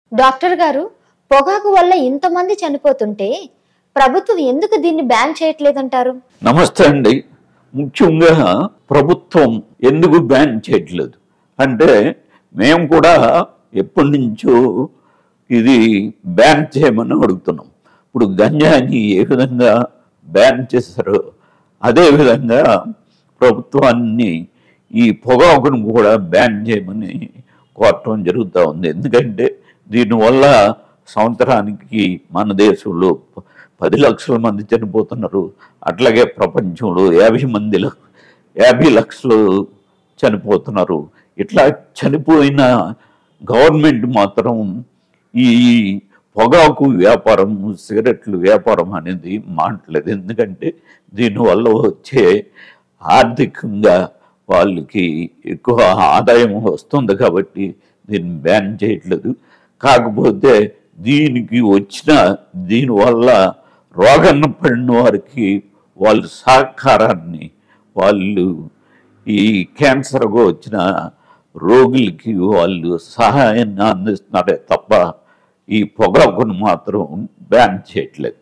doctor గారు పొగాకు వల్ల ఇంతమంది చనిపోతుంటే ప్రభుత్వం ఎందుకు దీన్ని బ్యాన్ చేయట్లేదంటారు నమస్తే అండి ముఖ్యంగా ప్రభుత్వం ఎందుకు బ్యాన్ చేయట్లేదు అంటే మేము కూడా ఎప్పటి నుంచో ఇది బ్యాన్ చేయమని అడుగుతున్నాం ఇప్పుడు గంజాని ఏ విధంగా బ్యాన్ చేశారో అదే విధంగా ప్రభుత్వాన్ని ఈ పొగాకును కూడా బ్యాన్ చేయమని కోరటం జరుగుతూ ఉంది ఎందుకంటే దీనివల్ల సంవత్సరానికి మన దేశంలో ప- పది లక్షల మంది చనిపోతున్నారు అట్లాగే ప్రపంచంలో యాభై మంది లక్ష- యాభై లక్షలు చనిపోతున్నారు ఇట్లా చనిపోయిన గవర్నమెంట్ మాత్రం ఈ పొగాకు వ్యాపారం సిగరెట్లు వ్యాపారం అనేది మాట్లేదు ఎందుకంటే దీనివల్ల వచ్చే ఆర్థికంగా వాళ్ళకి ఎక్కువ ఆదాయం వస్తుంది కాబట్టి దీన్ని బ్యాన్ చేయట్లేదు కాకపోతే దీనికి వచ్చిన దీనివల్ల రోగన్న పడిన వారికి వాళ్ళ సహకారాన్ని వాళ్ళు ఈ క్యాన్సర్గా వచ్చిన రోగులకి వాళ్ళు సహాయాన్ని అందిస్తున్నారే తప్ప ఈ పొగాకును మాత్రం బ్యాన్ చేయట్లేదు